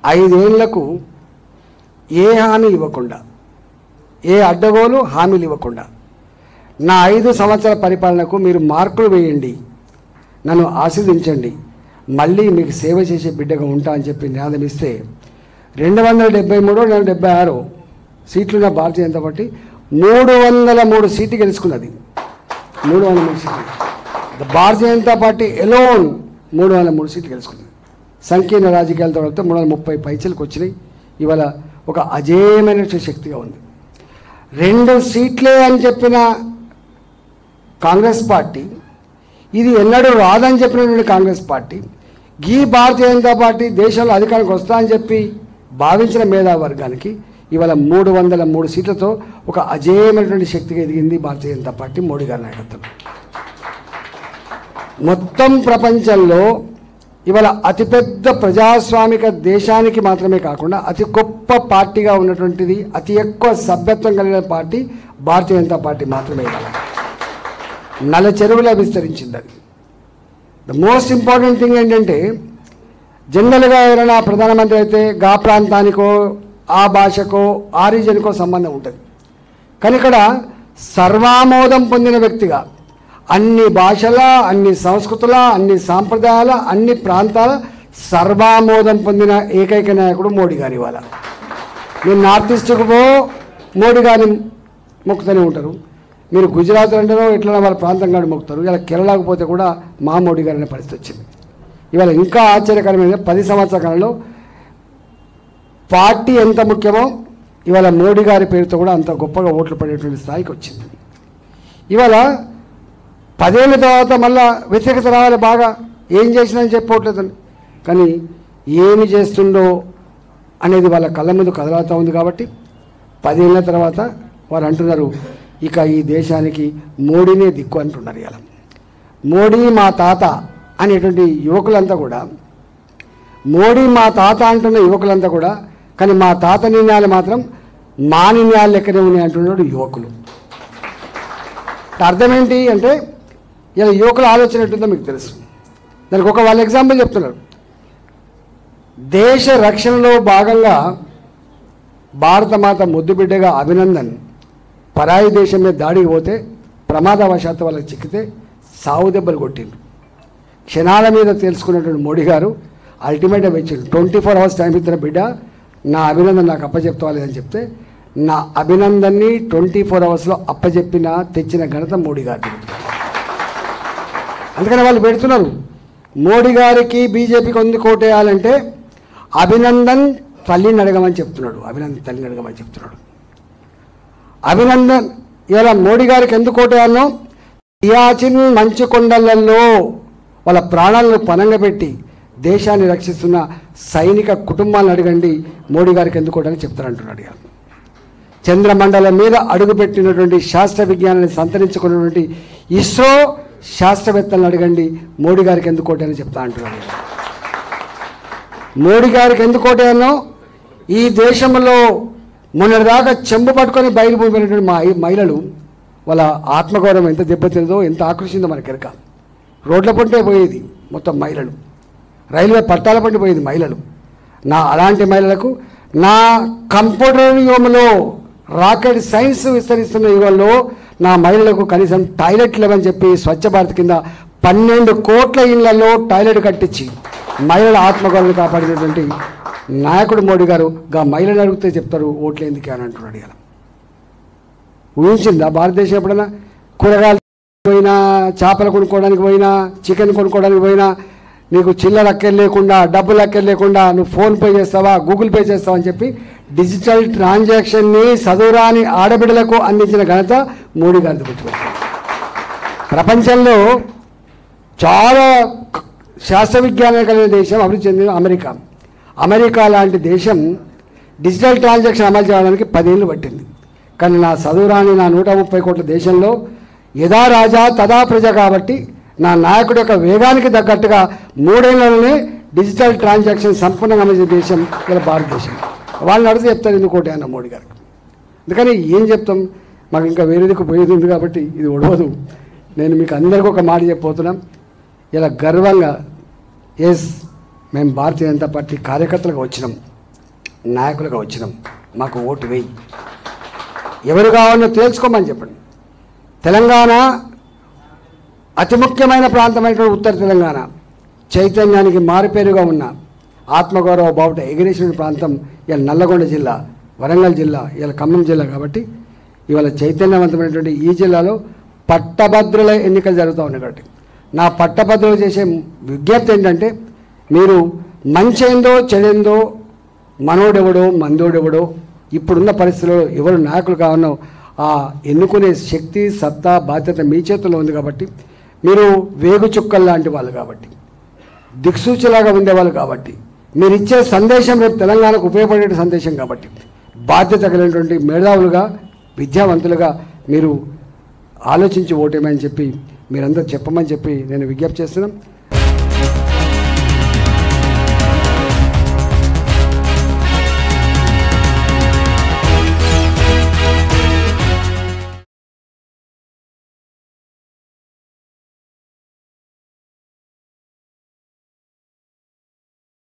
ఐదేళ్లకు ఏ హామీ ఇవ్వకుండా ఏ అడ్డగోలు హామీలు ఇవ్వకుండా నా ఐదు సంవత్సరాల పరిపాలనకు మీరు మార్కులు వేయండి నన్ను ఆశీర్దించండి మళ్ళీ మీకు సేవ చేసే బిడ్డగా ఉంటా అని చెప్పి నినాదం ఇస్తే రెండు వందల డెబ్బై మూడు రెండు వందల డెబ్బై ఆరు సీట్లున్న భారతీయ జనతా పార్టీ మూడు వందల మూడు సీట్లు గెలుచుకున్నది మూడు వందల మూడు సీట్లు the Bharatiya Janata Party alone మూడు వందల మూడు సీట్లు గెలుచుకుంది సంకీర్ణ రాజకీయాలతో కలిపితే మూడు వందల ముప్పై పైచలకు వచ్చినాయి ఇవాళ ఒక అజేయమైన శక్తిగా ఉంది రెండు సీట్లే అని చెప్పిన కాంగ్రెస్ పార్టీ ఇది ఎన్నడూ రాదని చెప్పినటువంటి కాంగ్రెస్ పార్టీ ఈ భారతీయ జనతా పార్టీ దేశంలో అధికారానికి వస్తా అని చెప్పి భావించిన మేధావర్గానికి ఇవాళ మూడు వందల మూడు సీట్లతో ఒక అజేయమైనటువంటి శక్తిగా ఎదిగింది భారతీయ జనతా పార్టీ మోడీ గారి నాయకత్వం మొత్తం ప్రపంచంలో ఇవాళ అతిపెద్ద ప్రజాస్వామిక దేశానికి మాత్రమే కాకుండా అతి గొప్ప పార్టీగా ఉన్నటువంటిది అతి ఎక్కువ సభ్యత్వం కలిగిన పార్టీ భారతీయ జనతా పార్టీ మాత్రమే ఇవాళ నల చెరువులా విస్తరించింది అది ద మోస్ట్ ఇంపార్టెంట్ థింగ్ ఏంటంటే జనరల్గా ఎవరైనా ప్రధానమంత్రి అయితే గా ప్రాంతానికో ఆ భాషకో ఆ రీజన్కో సంబంధం ఉంటుంది కానీ ఇక్కడ సర్వామోదం పొందిన వ్యక్తిగా అన్ని భాషల అన్ని సంస్కృతుల అన్ని సాంప్రదాయాల అన్ని ప్రాంతాల సర్వామోదం పొందిన ఏకైక నాయకుడు మోడీ గారి ఇవాళ మీరు నార్త్ ఈస్ట్కి పో మోడీ గారిని మొక్కుతూనే ఉంటారు మీరు గుజరాత్ అంటారో ఎట్లా వాళ్ళ ప్రాంతం కాదు మొక్కుతారు ఇలా కేరళకు పోతే కూడా మా మోడీ గారి అనే పరిస్థితి వచ్చింది ఇవాళ ఇంకా ఆశ్చర్యకరమైన పది సంవత్సరాల కాలంలో పార్టీ ఎంత ముఖ్యమో ఇవాళ మోడీ గారి పేరుతో కూడా అంత గొప్పగా ఓట్లు పడేటువంటి స్థాయికి వచ్చింది ఇవాళ పదేళ్ళ తర్వాత మళ్ళా వ్యతిరేకత రావాలి బాగా ఏం చేసినని చెప్పవట్లేదండి కానీ ఏమి చేస్తుండో అనేది వాళ్ళ కళ్ళ ముందు కదలాడుతూ ఉంది కాబట్టి పదేళ్ళ తర్వాత వారు అంటున్నారు ఇక ఈ దేశానికి మోడీనే దిక్కు అంటున్నారు ఇలా మోడీ మా తాత అనేటువంటి యువకులంతా కూడా మోడీ మా తాత అంటున్న యువకులంతా కూడా కానీ మా తాత నిర్ణయాలు మాత్రం మా నిర్ణయాలు లెక్కనే ఉన్నాయి అంటున్నాడు యువకులు అర్థం ఏంటి అంటే ఇలా యువకుల ఆలోచన ఎట్టుందో మీకు తెలుసు దానికి ఒక వాళ్ళ ఎగ్జాంపుల్ చెప్తున్నారు దేశ రక్షణలో భాగంగా భారతమాత ముద్దుబిడ్డగా అభినందన్ పరాయి దేశం మీద దాడికి పోతే ప్రమాదవశాత్తు వాళ్ళకి చిక్కితే సావు దెబ్బలు కొట్టిండ్రు క్షణాల మీద తెలుసుకున్నటువంటి మోడీ గారు అల్టిమేటం ఇచ్చిండు ట్వంటీ ఫోర్ అవర్స్ టైం ఇచ్చిన బిడ్డ నా అభినందన్ నాకు అప్పచెప్తావాలి అని చెప్తే నా అభినందన్ని ట్వంటీ ఫోర్ అవర్స్లో అప్పచెప్పిన తెచ్చిన ఘనత మోడీ గారి అందుకని వాళ్ళు పెడుతున్నారు మోడీ గారికి బీజేపీకి ఉంది కోటేయాలంటే అభినందన్ తల్లిని అడగమని చెప్తున్నాడు అభినందన్ తల్లిని అడగమని చెప్తున్నాడు అభినందన్ ఇలా మోడీ గారికి ఎందుకు ఓటేయాలనో సియాచిన్ మంచు కొండలలో వాళ్ళ ప్రాణాలను పనంగా పెట్టి దేశాన్ని రక్షిస్తున్న సైనిక కుటుంబాలను అడగండి మోడీ గారికి ఎందుకు ఓటని చెప్తారంటున్నాడు ఇక చంద్రమండలం మీద అడుగుపెట్టినటువంటి శాస్త్ర విజ్ఞానాన్ని సంతరించుకున్నటువంటి ఇస్రో శాస్త్రవేత్తలను అడగండి మోడీ గారికి ఎందుకు ఓటని చెప్తా అంటున్నాడు మోడీ గారికి ఎందుకు ఓటేయనో ఈ దేశంలో మొన్నటిదాకా చెంబు పట్టుకొని బయలుపోయినటువంటి మా మహిళలు వాళ్ళ ఆత్మగౌరవం ఎంత దెబ్బతిందో ఎంత ఆకర్షిందో మనకి ఎరక రోడ్ల పంటే పోయేది మొత్తం మహిళలు రైల్వే పట్టాల పంటి పోయేది మహిళలు నా అలాంటి మహిళలకు నా కంప్యూటర్ యుగంలో రాకెట్ సైన్స్ విస్తరిస్తున్న యుగంలో నా మహిళలకు కనీసం టాయిలెట్ లేవని చెప్పి స్వచ్ఛ భారత్ కింద పన్నెండు కోట్ల ఇళ్లలో టాయిలెట్ కట్టించి మహిళల ఆత్మగౌరవం కాపాడినటువంటి నాయకుడు మోడీ గారు గా మహిళలు అడిగితే చెప్తారు ఓట్లు ఎందుకు అని అంటున్నాడు ఇలా ఊహించిందా భారతదేశం ఎప్పుడైనా కూరగాయలు పోయినా చేపలు కొనుక్కోవడానికి పోయినా చికెన్ కొనుక్కోవడానికి పోయినా నీకు చిల్లర అక్కర్ లేకుండా డబ్బులు అక్కర్ లేకుండా నువ్వు ఫోన్ పే చేస్తావా గూగుల్ పే చేస్తావా అని చెప్పి డిజిటల్ ట్రాన్సాక్షన్ని చదువురాని ఆడబిడ్డలకు అందించిన ఘనత మోడీ గారిది గుర్తుపెట్టుకోండి ప్రపంచంలో చాలా శాస్త్ర విజ్ఞానం కలిగిన దేశం అభివృద్ధి చెందిన అమెరికా అమెరికా లాంటి దేశం డిజిటల్ ట్రాన్సాక్షన్ అమలు చేయడానికి పదేళ్ళు పట్టింది కానీ నా చదువురాని నా నూట ముప్పై కోట్ల దేశంలో యథా రాజా తదా ప్రజ కాబట్టి నా నాయకుడి యొక్క వేగానికి తగ్గట్టుగా మూడేళ్లలోనే డిజిటల్ ట్రాన్సాక్షన్ సంపూర్ణంగా అమలు చేసే దేశం ఇలా భారతదేశం వాళ్ళని అడిగితే చెప్తారు ఎందుకోటి అన్న మోడీ గారికి అందుకని ఏం చెప్తాం మాకు ఇంకా వేరేదికి పోయేది ఉంది కాబట్టి ఇది ఒడవదు నేను మీకు అందరికీ ఒక మాట చెప్పబోతున్నాం ఇలా గర్వంగా ఎస్ మేము భారతీయ జనతా పార్టీ కార్యకర్తలుగా వచ్చినాం నాయకులుగా వచ్చినాం మాకు ఓటు వేయి ఎవరు కావాలో తేల్చుకోమని చెప్పండి తెలంగాణ అతి ముఖ్యమైన ప్రాంతమైనటువంటి ఉత్తర తెలంగాణ చైతన్యానికి మారుపేరుగా ఉన్న ఆత్మగౌరవ బావుట ఎగిరేసిన ప్రాంతం ఇవాళ నల్లగొండ జిల్లా వరంగల్ జిల్లా ఇవాళ ఖమ్మం జిల్లా కాబట్టి ఇవాళ చైతన్యవంతమైనటువంటి ఈ జిల్లాలో పట్టభద్రుల ఎన్నికలు జరుగుతూ ఉన్నాయి కాబట్టి నా పట్టభద్రులు చేసే విజ్ఞప్తి ఏంటంటే మీరు మంచేందో చెడేందో మనోడెవడో మందోడెవడో ఇప్పుడున్న పరిస్థితుల్లో ఎవరు నాయకులు కావాలో ఆ ఎన్నుకునే శక్తి సత్తా బాధ్యత మీ చేతుల్లో ఉంది కాబట్టి మీరు వేగు చుక్కలు లాంటి వాళ్ళు కాబట్టి దిక్సూచిలాగా ఉండేవాళ్ళు కాబట్టి మీరు ఇచ్చే సందేశం రేపు తెలంగాణకు ఉపయోగపడే సందేశం కాబట్టి బాధ్యత కలిగినటువంటి మేధావులుగా విద్యావంతులుగా మీరు ఆలోచించి ఓటేమని చెప్పి మీరందరూ చెప్పమని చెప్పి నేను విజ్ఞప్తి చేస్తున్నాం